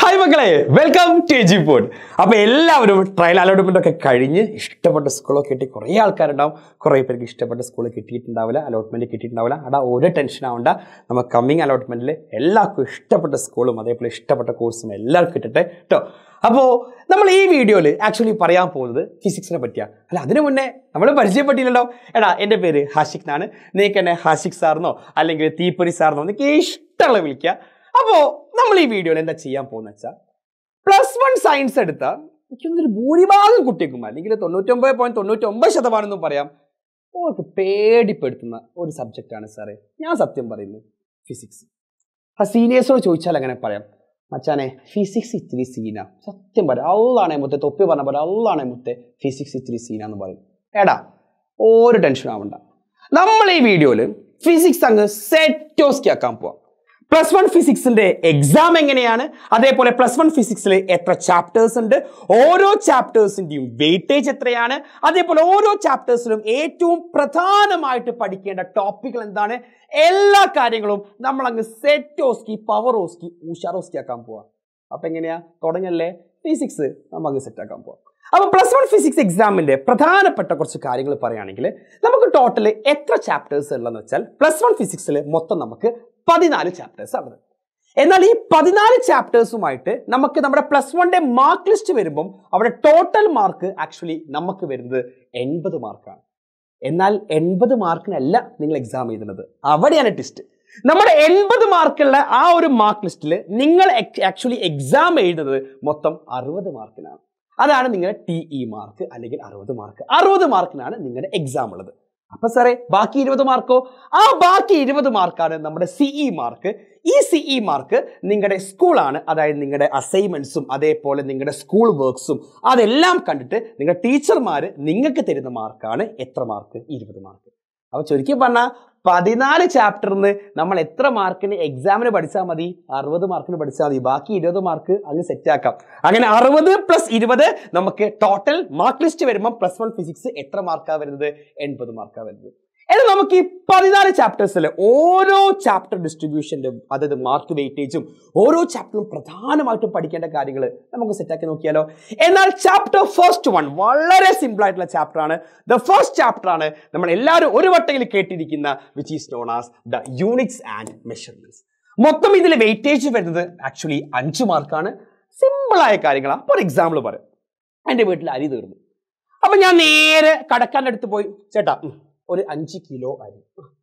hi മക്കളെ welcome to AG pod അപ്പൊ എല്ലാവരും ട്രയൽ അലോട്ട്മെന്റ് ഒക്കെ കഴിഞ്ഞ് ഇഷ്ടപ്പെട്ട സ്കൂളൊക്കെ കിട്ടി കുറേ ആൾക്കാരുണ്ടാവും കുറേ പേർക്ക് ഇഷ്ടപ്പെട്ട സ്കൂൾ കിട്ടിയിട്ടുണ്ടാവില്ല അലോട്ട്മെന്റ് കിട്ടിയിട്ടുണ്ടാവില്ല അവിടെ ഒരു ടെൻഷൻ ആവണ്ട നമ്മൾ കമ്മിങ് അലോട്ട്മെന്റിൽ എല്ലാവർക്കും ഇഷ്ടപ്പെട്ട സ്കൂളും അതേപോലെ ഇഷ്ടപ്പെട്ട കോഴ്സും എല്ലാവർക്കും കിട്ടട്ടെ കേട്ടോ അപ്പോൾ നമ്മൾ ഈ വീഡിയോയിൽ ആക്ച്വലി പറയാൻ പോകുന്നത് ഫിസിക്സിനെ പറ്റിയാണ് അല്ല അതിനു മുന്നേ നമ്മൾ പരിചയപ്പെട്ടില്ലല്ലോ എടാ എൻ്റെ പേര് ഹാഷിഖ് എന്നാണ് നിങ്ങൾക്ക് എന്നെ ഹാഷിഖ് സാറിനോ അല്ലെങ്കിൽ തീപ്പൊരി സാറിനോ നിങ്ങൾക്ക് ഇഷ്ടമുള്ള വിളിക്കുക അപ്പോൾ നമ്മൾ ഈ വീഡിയോയിൽ എന്താ ചെയ്യാൻ പോകുന്ന വെച്ചാൽ പ്ലസ് വൺ സയൻസ് എടുത്ത എനിക്കൊന്നൊരു ഭൂരിഭാഗം കുട്ടിക്കും അല്ലെങ്കിൽ തൊണ്ണൂറ്റൊമ്പത് പോയിന്റ് തൊണ്ണൂറ്റൊമ്പത് ശതമാനം എന്നും പറയാം ഓർക്ക് പേടിപ്പെടുത്തുന്ന ഒരു സബ്ജക്റ്റാണ് സാറേ ഞാൻ സത്യം പറയുന്നു ഫിസിക്സ് ആ സീനിയേഴ്സോട് ചോദിച്ചാൽ അങ്ങനെ പറയാം മച്ചാനെ ഫിസിക്സ് ഇത്തിരി സീന സത്യം പറയാം അള്ളാണേ മുത്തേ തൊപ്പി പറഞ്ഞ പോലെ അള്ളാണേ മുത്തേ ഫിസിക്സ് ഇത്തിരി സീന എന്ന് പറയും എടാ ഒരു ടെൻഷൻ ആവണ്ട നമ്മൾ ഈ വീഡിയോയിൽ ഫിസിക്സ് അങ്ങ് സെറ്റോസ്കി ആക്കാൻ പോവാം പ്ലസ് വൺ ഫിസിക്സിന്റെ എക്സാം എങ്ങനെയാണ് അതേപോലെ പ്ലസ് വൺ ഫിസിക്സിൽ എത്ര ചാപ്റ്റേഴ്സ് ഉണ്ട് ഓരോ ചാപ്റ്റേഴ്സിന്റെയും വെയിറ്റേജ് എത്രയാണ് അതേപോലെ ഓരോ ചാപ്റ്റേഴ്സിലും ഏറ്റവും പ്രധാനമായിട്ട് പഠിക്കേണ്ട ടോപ്പിക്കുകൾ എന്താണ് എല്ലാ കാര്യങ്ങളും നമ്മൾ അങ്ങ് സെറ്റോസ്കി പവറോസ്കി ഉഷാറോസ്കി ആക്കാൻ പോവാ അപ്പൊ എങ്ങനെയാ തുടങ്ങല്ലേ ഫിസിക്സ് നമ്മൾ അങ്ങ് സെറ്റ് ആക്കാൻ പോവാം അപ്പൊ പ്ലസ് വൺ ഫിസിക്സ് എക്സാമിന്റെ പ്രധാനപ്പെട്ട കുറച്ച് കാര്യങ്ങൾ പറയുകയാണെങ്കിൽ നമുക്ക് ടോട്ടൽ എത്ര ചാപ്റ്റേഴ്സ് ഉള്ളതെന്ന് വെച്ചാൽ പ്ലസ് വൺ ഫിസിക്സിൽ മൊത്തം നമുക്ക് പതിനാല് ചാപ്റ്റേഴ്സ് ആണ് എന്നാൽ ഈ പതിനാല് ചാപ്റ്റേഴ്സുമായിട്ട് നമുക്ക് നമ്മുടെ പ്ലസ് വണ്ടെ മാർക്ക് ലിസ്റ്റ് വരുമ്പം അവിടെ ടോട്ടൽ മാർക്ക് ആക്ച്വലി നമുക്ക് വരുന്നത് എൺപത് മാർക്കാണ് എന്നാൽ എൺപത് മാർക്കിനല്ല നിങ്ങൾ എക്സാം എഴുതുന്നത് അവിടെയാണ് ടെസ്റ്റ് നമ്മുടെ എൺപത് മാർക്കുള്ള ആ ഒരു മാർക്ക് ലിസ്റ്റിൽ നിങ്ങൾ ആക്ച്വലി എക്സാം എഴുതുന്നത് മൊത്തം അറുപത് മാർക്കിനാണ് അതാണ് നിങ്ങളുടെ ടി ഇ മാർക്ക് അല്ലെങ്കിൽ അറുപത് മാർക്ക് അറുപത് മാർക്കിനാണ് നിങ്ങളുടെ എക്സാം ഉള്ളത് അപ്പൊ സാറേ ബാക്കി ഇരുപത് മാർക്കോ ആ ബാക്കി ഇരുപത് മാർക്കാണ് നമ്മുടെ സിഇ മാർക്ക് ഈ സിഇ മാർക്ക് നിങ്ങളുടെ സ്കൂളാണ് അതായത് നിങ്ങളുടെ അസൈൻമെന്റ്സും അതേപോലെ നിങ്ങളുടെ സ്കൂൾ വർക്ക്സും അതെല്ലാം കണ്ടിട്ട് നിങ്ങളുടെ ടീച്ചർമാർ നിങ്ങൾക്ക് തരുന്ന മാർക്കാണ് എത്ര മാർക്ക് ഇരുപത് മാർക്ക് അപ്പൊ ചുരുക്കി പറഞ്ഞാൽ പതിനാല് ചാപ്റ്ററിന് നമ്മൾ എത്ര മാർക്കിന് എക്സാമിന് പഠിച്ചാൽ മതി അറുപത് മാർക്കിന് പഠിച്ചാൽ മതി ബാക്കി ഇരുപത് മാർക്ക് അങ്ങ് സെറ്റ് ആക്കാം അങ്ങനെ അറുപത് പ്ലസ് ഇരുപത് നമുക്ക് ടോട്ടൽ മാർക്ക് ലിസ്റ്റ് വരുമ്പോൾ പ്ലസ് വൺ ഫിസിക്സ് എത്ര മാർക്കാണ് വരുന്നത് എൺപത് മാർക്കാണ് വരുന്നത് എന്നാൽ നമുക്ക് ഈ പതിനാല് ചാപ്റ്റേഴ്സിൽ ഓരോ ചാപ്റ്റർ ഡിസ്ട്രിബ്യൂഷൻ്റെ അതായത് മാർക്ക് വെയിറ്റേജും ഓരോ ചാപ്റ്ററും പ്രധാനമായിട്ടും പഠിക്കേണ്ട കാര്യങ്ങൾ നമുക്ക് സെറ്റാക്കി നോക്കിയാലോ എന്നാൽ ചാപ്റ്റർ ഫസ്റ്റ് വൺ വളരെ സിമ്പിൾ ആയിട്ടുള്ള ചാപ്റ്റർ ആണ് ദ ഫസ്റ്റ് ചാപ്റ്റർ ആണ് നമ്മൾ എല്ലാവരും ഒരു വട്ടയിൽ കേട്ടിരിക്കുന്ന which is known as the units and measurements മൊത്തം ഇതിൽ വെയിറ്റേജ് വരുന്നത് ആക്ച്വലി അഞ്ച് മാർക്കാണ് സിമ്പിളായ കാര്യങ്ങളാണ് ഫോർ എക്സാമ്പിൾ പറയാം എൻ്റെ വീട്ടിൽ അരി തീർന്നു അപ്പൊ ഞാൻ നേരെ കടക്കാൻ്റെ അടുത്ത് പോയി ചേട്ടാ ഉം, ഒരു അഞ്ച് കിലോ അരി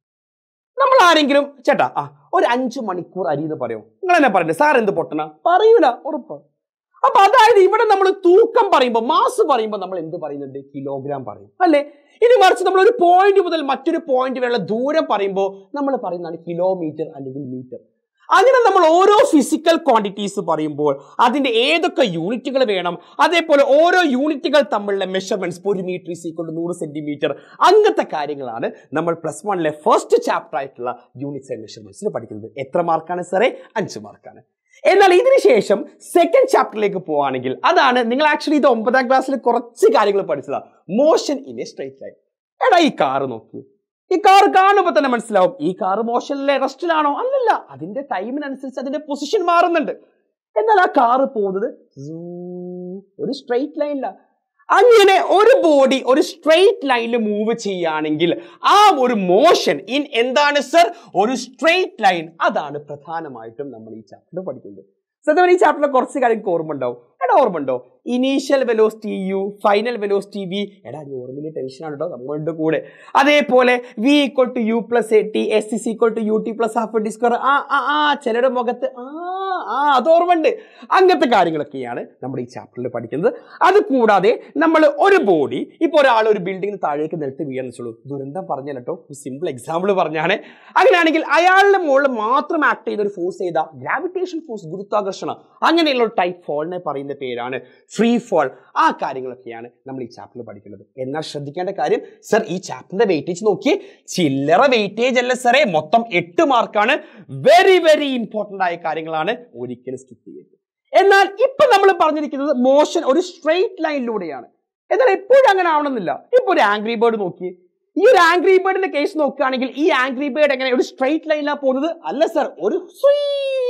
നമ്മൾ ആരെങ്കിലും ചേട്ടാ ആ ഒരു അഞ്ച് മണിക്കൂർ അരി എന്ന് പറയോ നിങ്ങൾ എന്നെ പറയണ്ടേ സാർ എന്ത് പൊട്ടണ പറയൂല ഉറപ്പ് അപ്പൊ അതായത് ഇവിടെ നമ്മൾ തൂക്കം പറയുമ്പോൾ മാസ് പറയുമ്പോൾ നമ്മൾ എന്ത് പറയുന്നുണ്ട് കിലോഗ്രാം പറയും അല്ലേ ഇനി മറിച്ച് നമ്മൾ ഒരു പോയിന്റ് മുതൽ മറ്റൊരു പോയിന്റ് വരെയുള്ള ദൂരം പറയുമ്പോൾ നമ്മൾ പറയുന്നതാണ് കിലോമീറ്റർ അല്ലെങ്കിൽ മീറ്റർ അങ്ങനെ നമ്മൾ ഓരോ ഫിസിക്കൽ ക്വാണ്ടിറ്റീസ് പറയുമ്പോൾ അതിന്റെ ഏതൊക്കെ യൂണിറ്റുകൾ വേണം അതേപോലെ ഓരോ യൂണിറ്റുകൾ തമ്മിലുള്ള മെഷർമെന്റ്സ് ഒരു മീറ്റർ ഈസ് ഈക്വൽ ടു നൂറ് സെന്റിമീറ്റർ അങ്ങനത്തെ കാര്യങ്ങളാണ് നമ്മൾ പ്ലസ് വണ്ണിലെ ഫസ്റ്റ് ചാപ്റ്റർ ആയിട്ടുള്ള യൂണിറ്റ്സ് ആൻഡ് മെഷർമെന്റ്സിൽ പഠിക്കുന്നത് എത്ര മാർക്കാണ് സാറേ അഞ്ച് മാർക്കാണ് എന്നാൽ ഇതിന് ശേഷം സെക്കൻഡ് ചാപ്റ്ററിലേക്ക് പോവുകയാണെങ്കിൽ അതാണ് നിങ്ങൾ ആക്ച്വലി ഇത് ഒമ്പതാം ക്ലാസ്സിൽ കുറച്ച് കാര്യങ്ങൾ പഠിച്ചതാണ് motion in a straight line എടാ ഈ കാറ് നോക്കൂ ഈ കാർ കാണുമ്പോൾ തന്നെ മനസ്സിലാവും ഈ കാർ മോഷനിലെ റെസ്റ്റിലാണോ അല്ലല്ല അതിന്റെ ടൈമിനനുസരിച്ച് അതിന്റെ പൊസിഷൻ മാറുന്നുണ്ട് എന്നാൽ ആ കാറ് പോകുന്നത് zoom, ഒരു സ്ട്രെയിറ്റ് ലൈനിലാണ് അങ്ങനെ ഒരു ബോഡി ഒരു സ്ട്രെയിറ്റ് ലൈനിൽ മൂവ് ചെയ്യുകയാണെങ്കിൽ ആ ഒരു മോഷൻ ഇൻ എന്താണ് സർ ഒരു സ്ട്രെയിറ്റ് ലൈൻ അതാണ് പ്രധാനമായിട്ടും നമ്മൾ ഈ ചാപ്റ്റർ പഠിക്കുന്നത് സത്യം ഈ ചാപ്റ്ററിൽ കുറച്ച് കാര്യങ്ങൾക്ക് ഓർമ്മ ഉണ്ടാവും എടാ ഓർമ്മ ഉണ്ടോ initial velocity u final velocity v എടാ നോർമലി ടെൻഷൻ ആണ് കേട്ടോ നമ്മളുടെ കൂടെ അതേപോലെ v equal to u plus a t s is equal to u t plus half d square ആ ആ ആ ചിലരുടെ മുഖത്ത് ആ ആ അത് ഓർമ്മയുണ്ട് അങ്ങനത്തെ കാര്യങ്ങളൊക്കെയാണ് നമ്മൾ ഈ ചാപ്റ്ററിൽ പഠിക്കുന്നത് അത് കൂടാതെ നമ്മൾ ഒരു ബോഡി ഇപ്പോൾ ഒരാൾ ഒരു ബിൽഡിങ്ങിന് താഴേക്ക് നിലത്ത് വീഴാന്ന് വെച്ചോളൂ ദുരന്തം പറഞ്ഞാൽ കേട്ടോ സിമ്പിൾ എക്സാമ്പിൾ പറഞ്ഞാണ് അങ്ങനെയാണെങ്കിൽ അയാളുടെ മുകളിൽ മാത്രം ആക്ട് ചെയ്ത ഒരു ഫോഴ്സ് ചെയ്ത ഗ്രാവിറ്റേഷൻ ഫോഴ്സ് ഗുരുത്വാകർഷണം അങ്ങനെയുള്ള ഒരു ടൈപ്പ് ഫോളിനെ പറയുന്ന പേരാണ് ഫ്രീ ഫോൾ ആ കാര്യങ്ങളൊക്കെയാണ് നമ്മൾ ഈ ചാപ്റ്ററിൽ പഠിക്കുന്നത് എന്നാൽ ശ്രദ്ധിക്കേണ്ട കാര്യം സർ ഈ ചാപ്റ്ററിന്റെ വെയിറ്റേജ് നോക്കി ചില്ലറ വെയിറ്റേജ് അല്ല സാറേ മൊത്തം എട്ട് മാർക്കാണ് വെരി വെരി ഇമ്പോർട്ടന്റ് ആയ കാര്യങ്ങളാണ് ഒരിക്കലും സ്കിപ്പ് ചെയ്യരുത് എന്നാൽ ഇപ്പൊ നമ്മൾ പറഞ്ഞിരിക്കുന്നത് മോഷൻ ഒരു സ്ട്രെയിറ്റ് ലൈനിലൂടെയാണ് എന്നാൽ എപ്പോഴും അങ്ങനെ ആവണമെന്നില്ല ഇപ്പൊ ഒരു ആംഗ്രി ബേർഡ് നോക്കി ഈ ഒരു ആംഗ്രി ബേർഡിന്റെ കേസ് നോക്കുകയാണെങ്കിൽ ഈ ആംഗ്രി ബേർഡ് എങ്ങനെ ഒരു സ്ട്രെയിറ്റ് ലൈനിലാണ് പോകുന്നത് അല്ല സർ ഒരു സ്വീ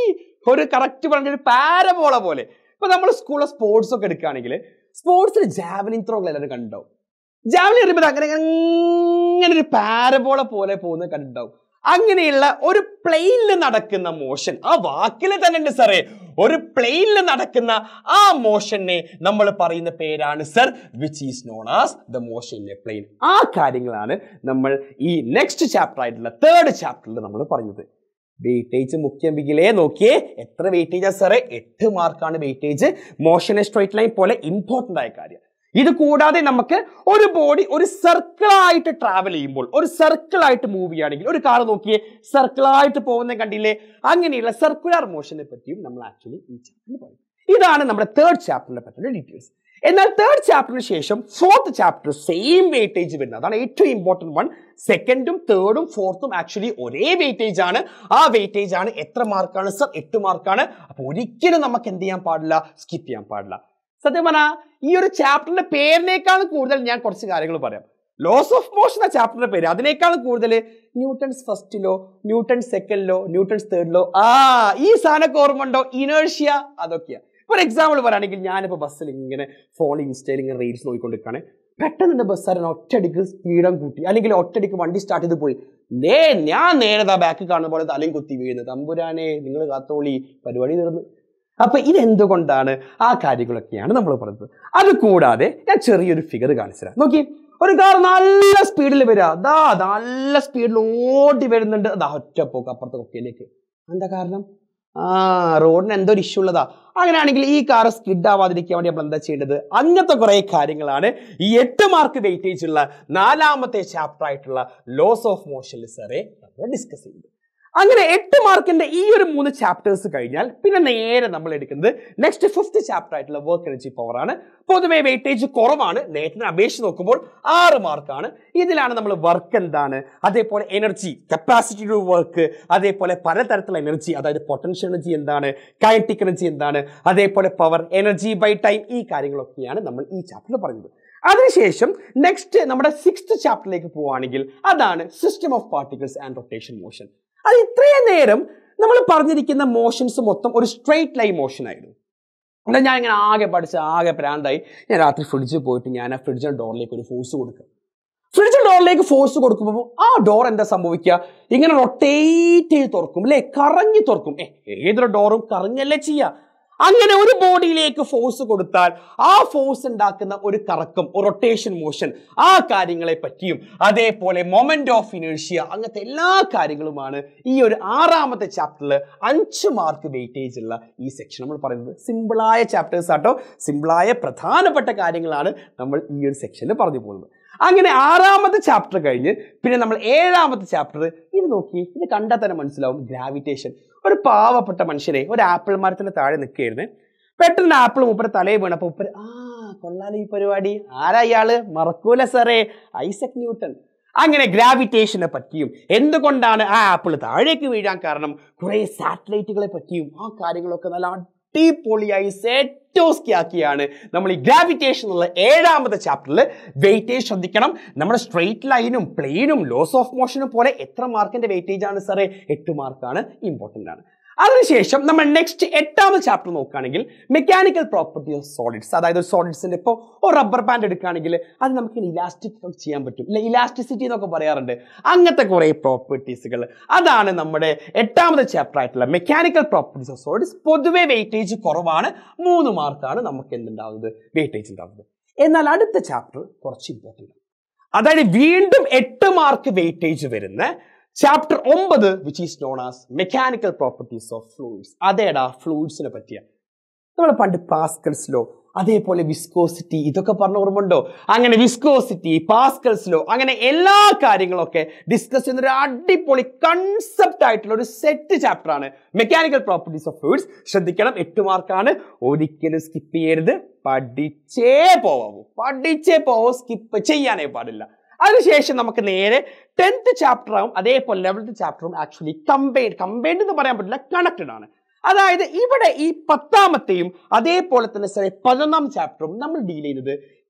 ഒരു കറക്റ്റ് പറഞ്ഞ ഒരു പാരബോള പോലെ ഇപ്പൊ നമ്മൾ സ്കൂളിലെ സ്പോർട്സ് ഒക്കെ എടുക്കുകയാണെങ്കിൽ സ്പോർട്സിൽ ജാവലിൻ ത്രോകൾ എല്ലാവരും കണ്ടുണ്ടാവും ജാവലിൻ എറിയുമ്പോൾ അങ്ങനെ അങ്ങനെ ഒരു പാരബോള പോലെ പോകുന്നത് കണ്ടിട്ടുണ്ടാവും അങ്ങനെയുള്ള ഒരു പ്ലെയിനിൽ നടക്കുന്ന മോഷൻ ആ വാക്കിൽ തന്നെ ഉണ്ട് സാറേ ഒരു പ്ലെയിനിൽ നടക്കുന്ന ആ മോഷനെ നമ്മൾ പറയുന്ന പേരാണ് sir which is known as the motion in a plane ആ കാര്യങ്ങളാണ് നമ്മൾ ഈ നെക്സ്റ്റ് ചാപ്റ്റർ ആയിട്ടുള്ള തേർഡ് ചാപ്റ്ററിൽ നമ്മൾ പറയുന്നത് വെയിറ്റേജ് മുഖ്യമ്പിക്കിലേ നോക്കിയേ എത്ര വെയിറ്റേജാ സാറേ എട്ട് മാർക്കാണ് വെയിറ്റേജ് മോഷൻ സ്ട്രൈറ്റ് ലൈൻ പോലെ ഇമ്പോർട്ടൻ്റ് ആയ കാര്യം ഇത് കൂടാതെ നമുക്ക് ഒരു ബോഡി ഒരു സർക്കിൾ ആയിട്ട് ട്രാവൽ ചെയ്യുമ്പോൾ ഒരു സർക്കിൾ ആയിട്ട് മൂവ് ചെയ്യുകയാണെങ്കിൽ ഒരു കാർ നോക്കിയേ സർക്കിൾ ആയിട്ട് പോകുന്ന കണ്ടില്ലേ അങ്ങനെയുള്ള സർക്കുലർ മോഷനെ പറ്റിയും നമ്മൾ ആക്ച്വലി ഈ ചാപ്റ്ററിൽ പറയും ഇതാണ് നമ്മുടെ തേർഡ് ചാപ്റ്ററിനെ പറ്റിയുള്ള ഡീറ്റെയിൽസ് എന്നാൽ തേർഡ് ചാപ്റ്ററിന് ശേഷം ഫോർത്ത് ചാപ്റ്റർ സെയിം വെയിറ്റേജ് വരുന്നത് അതാണ് ഏറ്റവും ഇമ്പോർട്ടൻറ്റ് വൺ സെക്കൻഡും തേർഡും ഫോർത്തും ആക്ച്വലി ഒരേ വെയിറ്റേജ് ആണ് ആ വെയിറ്റേജ് ആണ് എത്ര മാർക്കാണ് സർ എട്ട് മാർക്കാണ് അപ്പോൾ ഒരിക്കലും നമുക്ക് എന്ത് ചെയ്യാൻ പാടില്ല സ്കിപ്പ് ചെയ്യാൻ പാടില്ല സത്യം പറഞ്ഞാൽ ഈ ഒരു ചാപ്റ്ററിന്റെ പേരിനേക്കാൾ കൂടുതൽ ഞാൻ കുറച്ച് കാര്യങ്ങൾ പറയാം ലോസ് ഓഫ് മോഷൻ എന്ന ചാപ്റ്ററിന്റെ പേര് അതിനേക്കാൾ കൂടുതൽ ന്യൂട്ടൺസ് ഫസ്റ്റിലോ ന്യൂട്ടൺ സെക്കൻഡിലോ ന്യൂട്ടൺസ് തേർഡിലോ ആ ഈ സാധനമൊക്കെ ഓർമ്മ ഉണ്ടോ ഇനേഴ്ഷ്യ അതൊക്കെയാ ഫോർ എക്സാമ്പിൾ പറയുകയാണെങ്കിൽ ഞാനിപ്പോൾ ബസ്സിൽ ഇങ്ങനെ ഫോൺ ഇൻസ്റ്റയിൽ ഇങ്ങനെ റീൽസ് നോക്കിക്കൊണ്ടിരിക്കുകയാണ് പെട്ടെന്ന് എൻ്റെ ബസ്സാരൻ ഒറ്റയടിക്ക് സ്പീഡം കൂട്ടി അല്ലെങ്കിൽ ഒറ്റയടിക്ക് വണ്ടി സ്റ്റാർട്ട് ചെയ്ത് പോയി നേ ഞാൻ നേരെ ആ ബാക്ക് കാണുന്ന പോലെ തലയും കുത്തി വീഴുന്നത് തമ്പുരാനെ നിങ്ങൾ കാത്തോളി പരിപാടി തീർന്ന് അപ്പൊ ഇതെന്തുകൊണ്ടാണ് ആ കാര്യങ്ങളൊക്കെയാണ് നമ്മൾ പറയുന്നത് അത് കൂടാതെ ഞാൻ ചെറിയൊരു ഫിഗർ കാണിച്ചുതരാം നോക്കി ഒരു കാർ നല്ല സ്പീഡിൽ വരിക അതാ നല്ല സ്പീഡിൽ ഓടി വരുന്നുണ്ട് അതാ ഒറ്റപ്പോക്ക് അപ്പുറത്തെ കൊക്കയിലേക്ക് എന്താ കാരണം ആ റോഡിന് എന്തോ ഒരു ഇഷ്യൂ ഉള്ളതാ അങ്ങനെയാണെങ്കിൽ ഈ കാർ സ്കിഡ് ആവാതിരിക്കാൻ വേണ്ടി നമ്മൾ എന്താ ചെയ്യേണ്ടത് അങ്ങനത്തെ കുറെ കാര്യങ്ങളാണ് ഈ എട്ട് മാർക്ക് വെയിറ്റേജ് ഉള്ള നാലാമത്തെ ചാപ്റ്റർ ആയിട്ടുള്ള ലോസ് ഓഫ് മോഷനിൽ സാറേ നമ്മൾ ഡിസ്കസ് ചെയ്യുന്നത് അങ്ങനെ എട്ട് മാർക്കിന്റെ ഈ ഒരു മൂന്ന് ചാപ്റ്റേഴ്സ് കഴിഞ്ഞാൽ പിന്നെ നേരെ നമ്മൾ എടുക്കുന്നത് നെക്സ്റ്റ് ഫിഫ്ത്ത് ചാപ്റ്റർ ആയിട്ടുള്ള വർക്ക് എനർജി പവർ ആണ് പൊതുവെ വെയിറ്റേജ് കുറവാണ് നേരത്തെ അപേക്ഷിച്ച് നോക്കുമ്പോൾ ആറ് മാർക്കാണ് ഇതിലാണ് നമ്മൾ വർക്ക് എന്താണ് അതേപോലെ എനർജി കപ്പാസിറ്റി ടു വർക്ക് അതേപോലെ പലതരത്തിലുള്ള എനർജി അതായത് പൊട്ടൻഷ്യൽ എനർജി എന്താണ് കൈനറ്റിക് എനർജി എന്താണ് അതേപോലെ പവർ എനർജി ബൈ ടൈം ഈ കാര്യങ്ങളൊക്കെയാണ് നമ്മൾ ഈ ചാപ്റ്ററിൽ പറയുന്നത് അതിനുശേഷം നെക്സ്റ്റ് നമ്മുടെ സിക്സ്ത് ചാപ്റ്ററിലേക്ക് പോവുകയാണെങ്കിൽ അതാണ് system of particles and rotation motion അത് ഇത്രയും നേരം നമ്മൾ പറഞ്ഞിരിക്കുന്ന മോഷൻസ് മൊത്തം ഒരു സ്ട്രെയിറ്റ് ലൈൻ മോഷൻ ആയിരുന്നു എന്നാൽ ഞാൻ ഇങ്ങനെ ആകെ പഠിച്ച് ആകെ പ്രാന്തായി ഞാൻ രാത്രി ഫ്രിഡ്ജിൽ പോയിട്ട് ഞാൻ ആ ഫ്രിഡ്ജിന്റെ ഡോറിലേക്ക് ഒരു ഫോഴ്സ് കൊടുക്കുക ഫ്രിഡ്ജ് ഡോറിലേക്ക് ഫോഴ്സ് കൊടുക്കുമ്പോൾ ആ ഡോർ എന്താ സംഭവിക്കുക ഇങ്ങനെ റൊട്ടേറ്റ് ചെയ്ത് തുറക്കും അല്ലേ കറങ്ങി തുറക്കും ഏ ഏതൊരു ഡോറും കറങ്ങല്ലേ ചെയ്യുക അങ്ങനെ ഒരു ബോഡിയിലേക്ക് ഫോഴ്സ് കൊടുത്താൽ ആ ഫോഴ്സ് ഉണ്ടാക്കുന്ന ഒരു കറക്കം ഒരു റൊട്ടേഷൻ മോഷൻ ആ കാര്യങ്ങളെ പറ്റിയും അതേപോലെ മൊമെന്റ് ഓഫ് ഇനേഴ്ഷ്യ അങ്ങനത്തെ എല്ലാ കാര്യങ്ങളുമാണ് ഈ ഒരു ആറാമത്തെ ചാപ്റ്ററിൽ അഞ്ച് മാർക്ക് വെയിറ്റേജ് ഉള്ള ഈ സെക്ഷൻ നമ്മൾ പറയുന്നത് സിമ്പിളായ ചാപ്റ്റേഴ്സ് ആട്ടോ സിമ്പിളായ പ്രധാനപ്പെട്ട കാര്യങ്ങളാണ് നമ്മൾ ഈ ഒരു സെക്ഷനിൽ പറഞ്ഞു പോകുന്നത് അങ്ങനെ ആറാമത്തെ ചാപ്റ്റർ കഴിഞ്ഞ് പിന്നെ നമ്മൾ ഏഴാമത്തെ ചാപ്റ്റർ ഇത് നോക്കി ഇത് കണ്ടാൽ തന്നെ മനസ്സിലാവും ഗ്രാവിറ്റേഷൻ ഒരു പാവപ്പെട്ട മനുഷ്യനെ ഒരു ആപ്പിൾ മരത്തിന് താഴെ നിൽക്കുകയായിരുന്നേ പെട്ടെന്ന് ആപ്പിൾ മൂപ്പര് തലയിൽ വീണപ്പോൾ ഉപ്പര് ആ കൊള്ളാലോ ഈ പരിപാടി ആരാ ഇയാള് മറക്കൂല സാറേ ഐസക് ന്യൂട്ടൺ അങ്ങനെ ഗ്രാവിറ്റേഷനെ പറ്റിയും എന്തുകൊണ്ടാണ് ആ ആപ്പിൾ താഴേക്ക് വീഴാൻ കാരണം കുറെ സാറ്റലൈറ്റുകളെ പറ്റിയും ആ കാര്യങ്ങളൊക്കെ നല്ല അടിപൊളിയായി സെറ്റോസ്കി ആക്കിയാണ് നമ്മൾ ഈ ഗ്രാവിറ്റേഷൻ എന്നുള്ള ഏഴാമത്തെ ചാപ്റ്ററിൽ വെയിറ്റേജ് ശ്രദ്ധിക്കണം നമ്മുടെ സ്ട്രെയിറ്റ് ലൈനും പ്ലെയിനും ലോസ് ഓഫ് മോഷനും പോലെ എത്ര മാർക്കിന്റെ വെയിറ്റേജ് ആണ് സാറേ എട്ട് മാർക്കാണ് ഇമ്പോർട്ടൻ്റ് ആണ് അതിനുശേഷം നമ്മൾ നെക്സ്റ്റ് എട്ടാമത് ചാപ്റ്റർ നോക്കുകയാണെങ്കിൽ മെക്കാനിക്കൽ പ്രോപ്പർട്ടി ഓഫ് സോളിഡ്സ് അതായത് സോളിഡ്സിന്റെ ഇപ്പോൾ ഒരു റബ്ബർ ബാൻഡ് എടുക്കുകയാണെങ്കിൽ അത് നമുക്ക് ഇലാസ്റ്റിക് ചെയ്യാൻ പറ്റും ഇല്ല ഇലാസ്റ്റിസിറ്റി എന്നൊക്കെ പറയാറുണ്ട് അങ്ങനത്തെ കുറേ പ്രോപ്പർട്ടീസുകൾ അതാണ് നമ്മുടെ എട്ടാമത്തെ ചാപ്റ്റർ ആയിട്ടുള്ള മെക്കാനിക്കൽ പ്രോപ്പർട്ടീസ് ഓഫ് സോളിഡ്സ് പൊതുവെ വെയിറ്റേജ് കുറവാണ് മൂന്ന് മാർക്കാണ് നമുക്ക് എന്തുണ്ടാവുന്നത് വെയിറ്റേജ് ഉണ്ടാവുന്നത് എന്നാൽ അടുത്ത ചാപ്റ്റർ കുറച്ച് ഇമ്പോർട്ടൻ്റ് ആണ് അതായത് വീണ്ടും എട്ട് മാർക്ക് വെയിറ്റേജ് വരുന്ന ചാപ്റ്റർ ഒമ്പത് which is known as mechanical properties of fluids അതേടാ ഫ്ലൂയിഡ്സിനെ പറ്റിയ നമ്മൾ പണ്ട് പാസ്കൽസ് ലോ അതേപോലെ വിസ്കോസിറ്റി ഇതൊക്കെ പറഞ്ഞ ഓർമ്മയുണ്ടോ അങ്ങനെ വിസ്കോസിറ്റി പാസ്കൽസ് ലോ അങ്ങനെ എല്ലാ കാര്യങ്ങളൊക്കെ ഡിസ്കസ് ചെയ്യുന്ന ഒരു അടിപൊളി കൺസെപ്റ്റ് ആയിട്ടുള്ള ഒരു സെറ്റ് ചാപ്റ്റർ ആണ് മെക്കാനിക്കൽ പ്രോപ്പർട്ടീസ് ഓഫ് ഫ്ലൂയിഡ്സ് ശ്രദ്ധിക്കണം എട്ട് മാർക്കാണ് ഒരിക്കലും സ്കിപ്പ് ചെയ്യരുത് പഠിച്ചേ പോവാവൂ പഠിച്ചേ പോവോ സ്കിപ്പ് ചെയ്യാനേ പാടില്ല അതിനുശേഷം നമുക്ക് നേരെ ടെൻത്ത് ചാപ്റ്ററും അതേപോലെ ലെവൽത്ത് ചാപ്റ്ററും ആക്ച്വലി കമ്പൈൻഡ് കമ്പൈൻഡ് എന്ന് പറയാൻ പറ്റില്ല കണക്റ്റഡ് ആണ് അതായത് ഇവിടെ ഈ പത്താമത്തെയും അതേപോലെ തന്നെ സാറേ പതിനൊന്നാം ചാപ്റ്ററും നമ്മൾ ഡീൽ ചെയ്യുന്നത്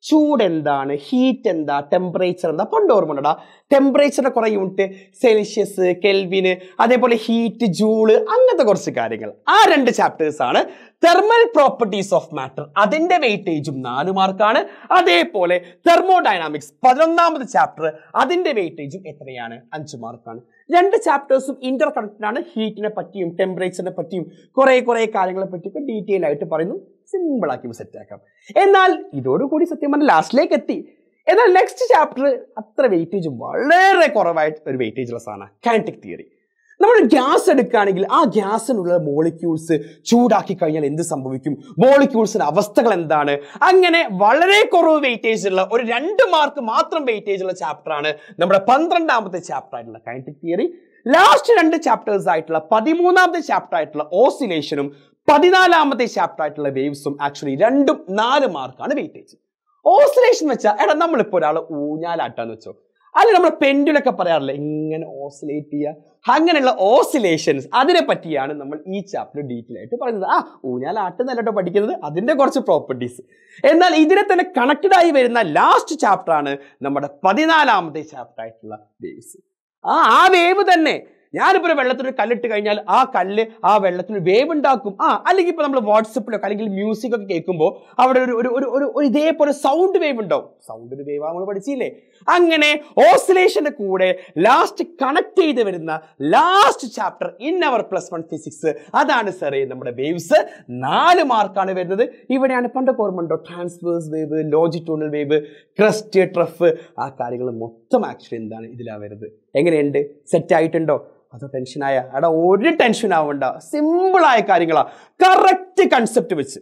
ചൂട് എന്താണ് ഹീറ്റ് എന്താ ടെമ്പറേച്ചർ എന്താ പണ്ട് ഓർമ്മ ഉണ്ടടാ ടെമ്പറേച്ചറിന്റെ കുറെ യൂണിറ്റ് സെൽഷ്യസ് കെൽവിന് അതേപോലെ ഹീറ്റ് ജൂള് അങ്ങനത്തെ കുറച്ച് കാര്യങ്ങൾ ആ രണ്ട് ചാപ്റ്റേഴ്സ് ആണ് തെർമൽ പ്രോപ്പർട്ടീസ് ഓഫ് മാറ്റർ അതിന്റെ വെയിറ്റേജും നാല് മാർക്കാണ് അതേപോലെ തെർമോഡൈനാമിക്സ് പതിനൊന്നാമത് ചാപ്റ്റർ അതിന്റെ വെയിറ്റേജും എത്രയാണ് അഞ്ച് മാർക്കാണ് രണ്ട് ചാപ്റ്റേഴ്സും ഇന്റർ കണക്റ്റഡ് ആണ് ഹീറ്റിനെ പറ്റിയും ടെമ്പറേച്ചറിനെ പറ്റിയും കുറെ കുറെ കാര്യങ്ങളെ പറ്റിയൊക്കെ ഡീറ്റെയിൽ ആയിട്ട് പറയുന്നു സിമ്പിൾ ആക്കി സെറ്റ് ആക്കാം എന്നാൽ ഇതോടുകൂടി സത്യം പറഞ്ഞാൽ ലാസ്റ്റിലേക്ക് എത്തി എന്നാൽ നെക്സ്റ്റ് ചാപ്റ്റർ അത്ര വെയിറ്റേജ് വളരെ കുറവായിട്ട് ഒരു വെയിറ്റേജ് ഉള്ള സാധനമാണ് കൈനറ്റിക് തിയറി നമ്മൾ ഗ്യാസ് എടുക്കുകയാണെങ്കിൽ ആ ഗ്യാസിനുള്ള മോളിക്യൂൾസ് ചൂടാക്കി കഴിഞ്ഞാൽ എന്ത് സംഭവിക്കും മോളിക്യൂൾസിന്റെ അവസ്ഥകൾ എന്താണ് അങ്ങനെ വളരെ കുറവ് വെയിറ്റേജ് ഉള്ള ഒരു രണ്ട് മാർക്ക് മാത്രം വെയിറ്റേജ് ഉള്ള ചാപ്റ്റർ ആണ് നമ്മുടെ പന്ത്രണ്ടാമത്തെ ചാപ്റ്റർ ആയിട്ടുള്ള കൈനറ്റിക് തിയറി ലാസ്റ്റ് രണ്ട് ചാപ്റ്റേഴ്സ് ആയിട്ടുള്ള പതിമൂന്നാമത്തെ ചാപ്റ്റർ ആയിട്ടുള്ള ഓസിലേഷനും പതിനാലാമത്തെ ചാപ്റ്റർ ആയിട്ടുള്ള വേവ്സും ആക്ച്വലി രണ്ടും നാല് മാർക്കാണ് വെയിറ്റേജ് ഓസിലേഷൻ വെച്ചാൽ എടാ നമ്മളിപ്പോ ഒരാൾ ഊഞ്ഞാലാട്ടാന്ന് വെച്ചോ അല്ല നമ്മൾ പെൻഡുലൊക്കെ പറയാറില്ലേ ഇങ്ങനെ ഓസിലേറ്റ് ചെയ്യുക അങ്ങനെയുള്ള ഓസിലേഷൻസ് അതിനെ പറ്റിയാണ് നമ്മൾ ഈ ചാപ്റ്റർ ഡീറ്റെയിൽ ആയിട്ട് പറയുന്നത് ആ ഊഞ്ഞാലാട്ടുന്നല്ലോ പഠിക്കുന്നത് അതിന്റെ കുറച്ച് പ്രോപ്പർട്ടീസ് എന്നാൽ ഇതിനെ തന്നെ കണക്റ്റഡ് ആയി വരുന്ന ലാസ്റ്റ് ചാപ്റ്റർ ആണ് നമ്മുടെ പതിനാലാമത്തെ ചാപ്റ്റർ ആയിട്ടുള്ള വേവ്സ് ആ ആ വേവ് തന്നെ ഞാനിപ്പോൾ ഒരു വെള്ളത്തിൽ ഒരു കല്ലിട്ട് കഴിഞ്ഞാൽ ആ കല്ല് ആ വെള്ളത്തിൽ വേവ് ഉണ്ടാക്കും ആ അല്ലെങ്കിൽ ഇപ്പൊ നമ്മൾ വാട്സപ്പിലൊക്കെ അല്ലെങ്കിൽ മ്യൂസിക് ഒക്കെ കേൾക്കുമ്പോൾ അവിടെ ഒരു ഒരു ഒരു ഒരു ഒരു ഇതേപോലെ സൗണ്ട് വേവ് ഉണ്ടാവും സൗണ്ട് വേവ് നമ്മൾ പഠിച്ചില്ലേ അങ്ങനെ ഓസിലേഷന്റെ കൂടെ ലാസ്റ്റ് കണക്ട് ചെയ്ത് വരുന്ന last chapter in our plus one physics അതാണ് സാറേ നമ്മുടെ വേവ്സ് നാല് മാർക്കാണ് വരുന്നത് ഇവിടെയാണ് പണ്ടൊക്കെ ഓർമ്മ ഉണ്ടോ transverse wave longitudinal wave crest trough ആ കാര്യങ്ങൾ മൊത്തം ആക്ച്വലി എന്താണ് ഇതിലാ വരുന്നത് എങ്ങനെയുണ്ട് സെറ്റ് ആയിട്ടുണ്ടോ അതോ ടെൻഷനായ എടാ ഒരു ടെൻഷൻ ആവണ്ട സിമ്പിളായ കാര്യങ്ങളാ കറക്റ്റ് കൺസെപ്റ്റ് വെച്ച്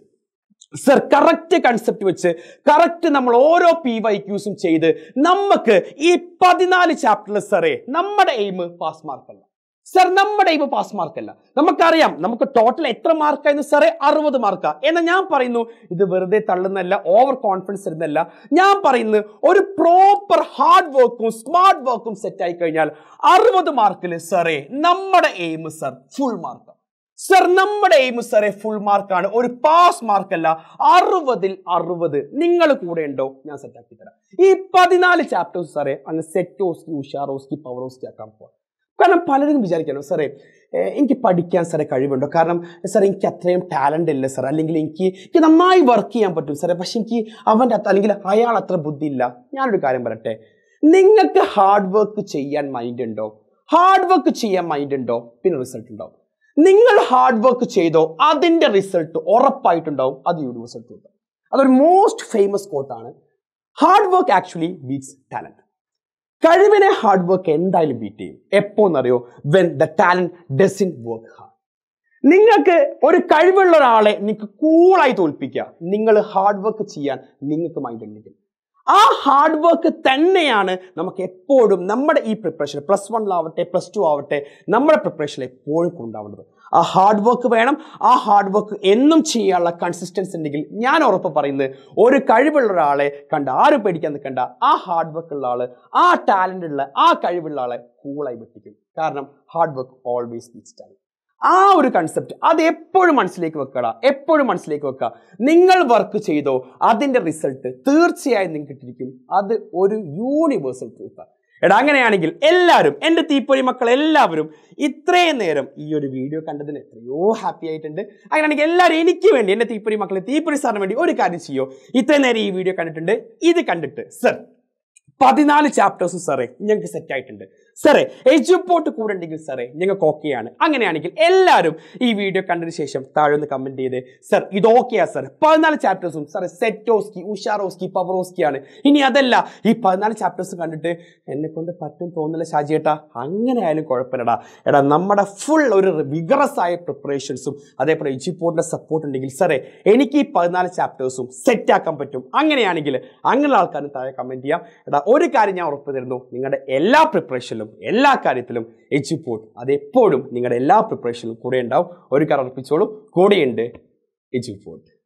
സർ കറക്റ്റ് കൺസെപ്റ്റ് വെച്ച് കറക്റ്റ് നമ്മൾ ഓരോ പി വൈ ക്യൂസും ചെയ്ത് നമുക്ക് ഈ പതിനാല് ചാപ്റ്ററിൽ സാറേ നമ്മുടെ എയിം പാസ് മാർക്കല്ല സർ നമ്മുടെ എയിം പാസ് മാർക്കല്ല നമുക്കറിയാം നമുക്ക് ടോട്ടൽ എത്ര മാർക്കായിരുന്നു സാറേ അറുപത് മാർക്കാ എന്നാൽ ഞാൻ പറയുന്നു ഇത് വെറുതെ തള്ളുന്നല്ല ഓവർ കോൺഫിഡൻസ് ഇരുന്നല്ല ഞാൻ പറയുന്നു ഒരു പ്രോപ്പർ ഹാർഡ് വർക്കും സ്മാർട്ട് വർക്കും സെറ്റ് ആയി കഴിഞ്ഞാൽ അറുപത് മാർക്കിൽ സാറേ നമ്മുടെ aim sir full mark sir നമ്മുടെ എയിം സാറേ ഫുൾ മാർക്കാണ് ഒരു പാസ് മാർക്കല്ല അറുപതിൽ അറുപത് നിങ്ങൾ കൂടെ ഉണ്ടോ ഞാൻ സെറ്റ് ആക്കി തരാം ഈ പതിനാല് ചാപ്റ്റേഴ്സ് സാറേ അങ്ങ് സെറ്റോസ്കി ഉഷാറോസ്കി പവറോസ്കി ആക്കാൻ പോവാം കാരണം പലരും വിചാരിക്കണം സാറേ ഏഹ് എനിക്ക് പഠിക്കാൻ സാറേ കഴിവുണ്ടോ കാരണം സാർ എനിക്ക് അത്രയും ടാലൻ്റ് ഇല്ല സാർ അല്ലെങ്കിൽ എനിക്ക് എനിക്ക് നന്നായി വർക്ക് ചെയ്യാൻ പറ്റും സാറേ പക്ഷെ എനിക്ക് അവൻ്റെ അത്ര അല്ലെങ്കിൽ അയാൾ അത്ര ബുദ്ധിയില്ല ഞാനൊരു കാര്യം പറയട്ടെ നിങ്ങൾക്ക് ഹാർഡ് വർക്ക് ചെയ്യാൻ മൈൻഡ് ഉണ്ടോ ഹാർഡ് വർക്ക് ചെയ്യാൻ മൈൻഡ് ഉണ്ടോ പിന്നെ റിസൾട്ട് ഉണ്ടാവും നിങ്ങൾ ഹാർഡ് വർക്ക് ചെയ്തോ അതിന്റെ റിസൾട്ട് ഉറപ്പായിട്ടുണ്ടാവും അത് യൂണിവേഴ്സൽ ട്രൂത്ത് അതൊരു മോസ്റ്റ് ഫേമസ് കോട്ടാണ് hard work actually beats talent കഴിവിനെ ഹാർഡ് വർക്ക് എന്തായാലും ബീറ്റ് ചെയ്യും എപ്പോ എന്നറിയോ when the talent doesn't work hard നിങ്ങൾക്ക് ഒരു കഴിവുള്ള ഒരാളെ നിങ്ങൾക്ക് കൂളായി തോൽപ്പിക്കുക നിങ്ങൾ ഹാർഡ് വർക്ക് ചെയ്യാൻ നിങ്ങൾക്ക് മൈൻഡ് ഉണ്ടെങ്കിൽ ആ ഹാർഡ് വർക്ക് തന്നെയാണ് നമുക്ക് എപ്പോഴും നമ്മുടെ ഈ പ്രിപ്പറേഷൻ പ്ലസ് വണ്ണിലാവട്ടെ പ്ലസ് ടു ആവട്ടെ നമ്മുടെ പ്രിപ്പറേഷൻ എപ്പോഴും കൊണ്ടാവേണ്ടത് ആ ഹാർഡ് വർക്ക് വേണം ആ ഹാർഡ് വർക്ക് എന്നും ചെയ്യാനുള്ള കൺസിസ്റ്റൻസി ഉണ്ടെങ്കിൽ ഞാൻ ഉറപ്പ് പറയുന്നത് ഒരു കഴിവുള്ള ഒരാളെ കണ്ട് ആരും പേടിക്കാൻ നിൽക്കണ്ട ആ ഹാർഡ് വർക്ക് ഉള്ള ആള് ആ ടാലന്റ് ഉള്ള ആ കഴിവുള്ള ആളെ കൂളായി വെട്ടിക്കും കാരണം hard work always beats talent ആ ഒരു കൺസെപ്റ്റ് അത് എപ്പോഴും മനസ്സിലേക്ക് വെക്കട എപ്പോഴും മനസ്സിലേക്ക് വെക്കുക നിങ്ങൾ വർക്ക് ചെയ്തോ അതിന്റെ റിസൾട്ട് തീർച്ചയായും നിങ്ങൾക്ക് കിട്ടിയിരിക്കും അത് ഒരു യൂണിവേഴ്സൽ ട്രൂത്താണ് എടാ അങ്ങനെയാണെങ്കിൽ എല്ലാവരും എൻ്റെ തീപ്പൊരി മക്കൾ എല്ലാവരും ഇത്രയും നേരം ഈ ഒരു വീഡിയോ കണ്ടതിന് എത്രയോ ഹാപ്പി ആയിട്ടുണ്ട് അങ്ങനെയാണെങ്കിൽ എല്ലാവരും എനിക്ക് വേണ്ടി എൻ്റെ തീപ്പൊരി മക്കളെ തീപ്പൊരി സാറിന് വേണ്ടി ഒരു കാര്യം ചെയ്യോ ഇത്രയും നേരം ഈ വീഡിയോ കണ്ടിട്ടുണ്ട് ഇത് കണ്ടിട്ട് സർ പതിനാല് ചാപ്റ്റേഴ്സ് സാറേ ഞങ്ങൾക്ക് സെറ്റ് ആയിട്ടുണ്ട് സാറേ എജുപോർട്ട് കൂടെ ഉണ്ടെങ്കിൽ സാറേ ഞങ്ങൾക്ക് ഓക്കെയാണ് അങ്ങനെയാണെങ്കിൽ എല്ലാവരും ഈ വീഡിയോ കണ്ടതിന് ശേഷം താഴെ ഒന്ന് കമന്റ് ചെയ്ത് സർ ഇത് ഓക്കെയാ സാർ പതിനാല് ചാപ്റ്റേഴ്സും സാറേ സെറ്റോസ്കി ഉഷാറോസ്കി പവറോസ്കി ആണ് ഇനി അതല്ല ഈ പതിനാല് ചാപ്റ്റേഴ്സ് കണ്ടിട്ട് എന്നെ കൊണ്ട് പറ്റും തോന്നില്ല ഷാജിയേട്ടാ അങ്ങനെ ആയാലും കുഴപ്പമില്ലടാ എടാ നമ്മുടെ ഫുൾ ഒരു വിഗറസ് ആയ പ്രിപ്പറേഷൻസും അതേപോലെ എജുപോർട്ടിന്റെ സപ്പോർട്ട് ഉണ്ടെങ്കിൽ സാറേ എനിക്ക് ഈ പതിനാല് ചാപ്റ്റേഴ്സും സെറ്റ് ആക്കാൻ പറ്റും അങ്ങനെയാണെങ്കിൽ അങ്ങനെയുള്ള ആൾക്കാരും താഴെ കമന്റ് ചെയ്യാം എടാ ഒരു കാര്യം ഞാൻ ഉറപ്പ് തരുന്നു നിങ്ങളുടെ എല്ലാ പ്രിപ്പറേഷനിലും എല്ലാ കാര്യത്തിലും എജുപോർട്ട് അത് എപ്പോഴും നിങ്ങളുടെ എല്ലാ പ്രിപ്പറേഷനിലും കൂടെ ഉണ്ടാവും ഒരു കാര്യം ഉറപ്പിച്ചോളൂ കൂടെയുണ്ട് എജുപോർട്ട്